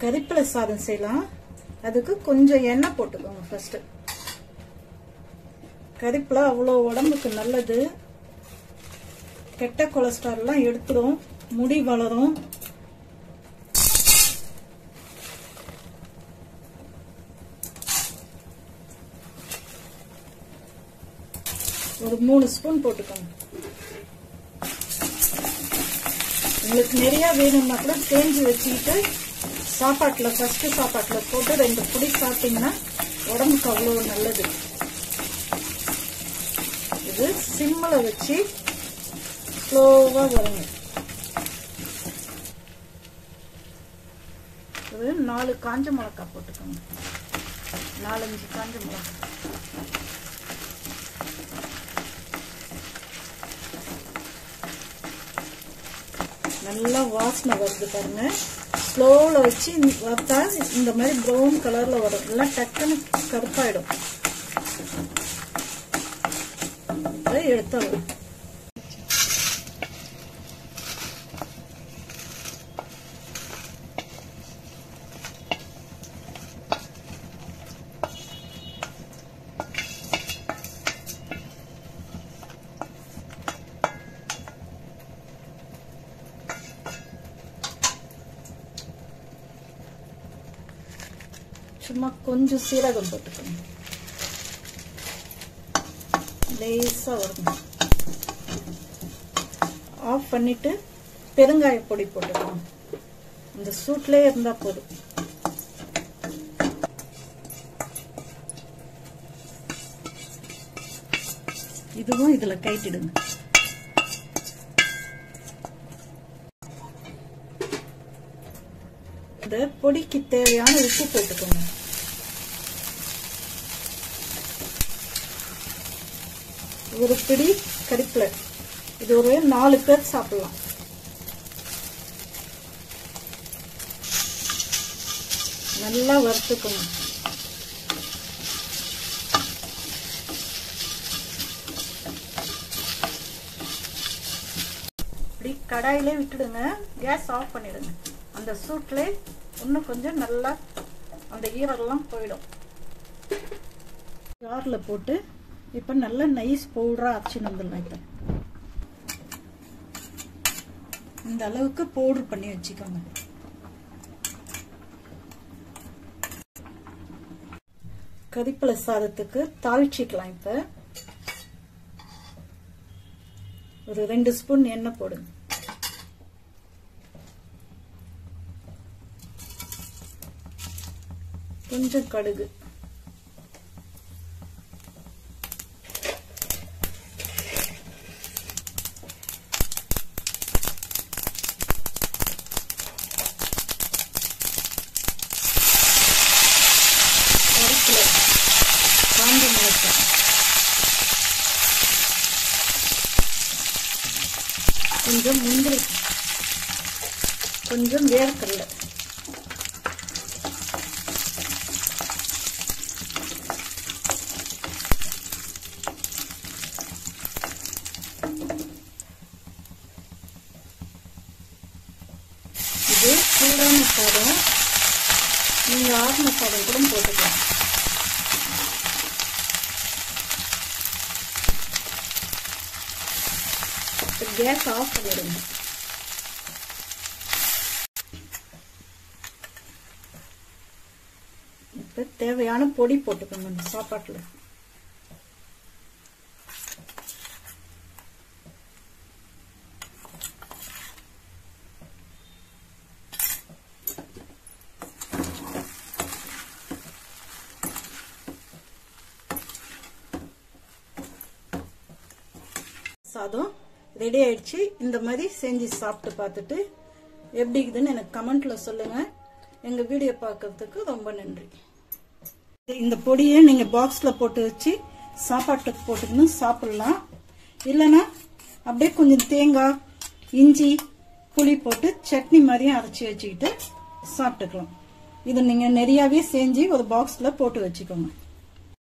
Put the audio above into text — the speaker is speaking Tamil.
கறிப்பிலை சாதம் செய்யலாம் அதுக்கு கொஞ்சம் எண்ணெய் போட்டுக்கோங்க ஃபர்ஸ்ட் கறிப்பிலை அவ்வளோ உடம்புக்கு நல்லது கெட்ட கொலஸ்ட்ரால்லாம் எடுத்துரும் முடி வளரும் ஒரு மூணு ஸ்பூன் போட்டுக்கோங்க உங்களுக்கு நிறைய வேணும்னா கூட தேஞ்சு வச்சுக்கிட்டு சாப்பாட்டுல ஃபர்ஸ்ட் சாப்பாட்டுல போட்டு ரெண்டு புடி சாப்பிட்டீங்கன்னா உடம்புக்கு அவ்வளோ நல்லது இது சிம்மில் வச்சு ஸ்லோவாக வருங்க ஒரு நாலு காஞ்ச மிளகா போட்டுக்கோங்க நாலஞ்சு காஞ்ச மிளகா நல்லா வாசனை வருது பாருங்க ஸ்லோவில் வச்சு வறுத்தா இந்த மாதிரி ப்ரௌன் கலரில் வரும் இல்லை டக்குன்னு கருப்பாயிடும் இதை எடுத்துடலாம் சும்மா கொஞ்சம் சீரகம் போட்டுக்கணும் லேசா வரணும் ஆஃப் பண்ணிட்டு பெருங்காய பொடி போட்டுக்கணும் இந்த சூட்லயே இருந்தா போதும் இதுவும் இதுல கைட்டிடுங்க இந்த பொடிக்கு தேவையான உப்பு போட்டுக்கோங்க ஒரு பிடி கறிப்பிலை இது ஒரு நாலு பேர் சாப்பிடலாம் நல்லா வறுத்துக்கணும் இப்படி கடாயிலே விட்டுடுங்க கேஸ் ஆஃப் பண்ணிடுங்க அந்த சூட்ல இன்னும் கொஞ்சம் நல்லா அந்த ஈரம்லாம் போயிடும் ஜாரில் போட்டு இப்போ நல்லா நைஸ் பவுடராக அரைச்சின்னு வந்துடலாம் இப்போ இந்த அளவுக்கு பவுடர் பண்ணி வச்சுக்கோங்க கறிப்பிலை சாதத்துக்கு தாளிச்சிக்கலாம் இப்போ ஒரு ரெண்டு ஸ்பூன் எண்ணெய் போடுங்க கொஞ்சம் கடுகு கருப்பிலை காஞ்ச மிளகாய் கொஞ்சம் முந்திரி கொஞ்சம் வேர்க்கடலை இது சூடான சாதம் நீங்க ஆறுன சாதம் கூட போட்டுக்கலாம் கேஸ் ஆஃப் பண்ணிடுங்க இப்ப தேவையான பொடி போட்டுக்கோங்க இந்த சாப்பாட்டுல சாதம் ரெடி ஆயிடுச்சு இந்த மாதிரி செஞ்சு சாப்பிட்டு பார்த்துட்டு எப்படி இருக்குதுன்னு எனக்கு கமெண்ட்ல சொல்லுங்க எங்க வீடியோ பார்க்கறதுக்கு ரொம்ப நன்றி இந்த பொடியை நீங்க பாக்ஸ்ல போட்டு வச்சு சாப்பாட்டுக்கு போட்டுக்கணும் சாப்பிடலாம் இல்லைன்னா அப்படியே கொஞ்சம் தேங்காய் இஞ்சி புளி போட்டு சட்னி மாதிரியும் அரைச்சி வச்சுக்கிட்டு சாப்பிட்டுக்கலாம் இது நீங்க நிறையவே செஞ்சு ஒரு பாக்ஸ்ல போட்டு வச்சுக்கோங்க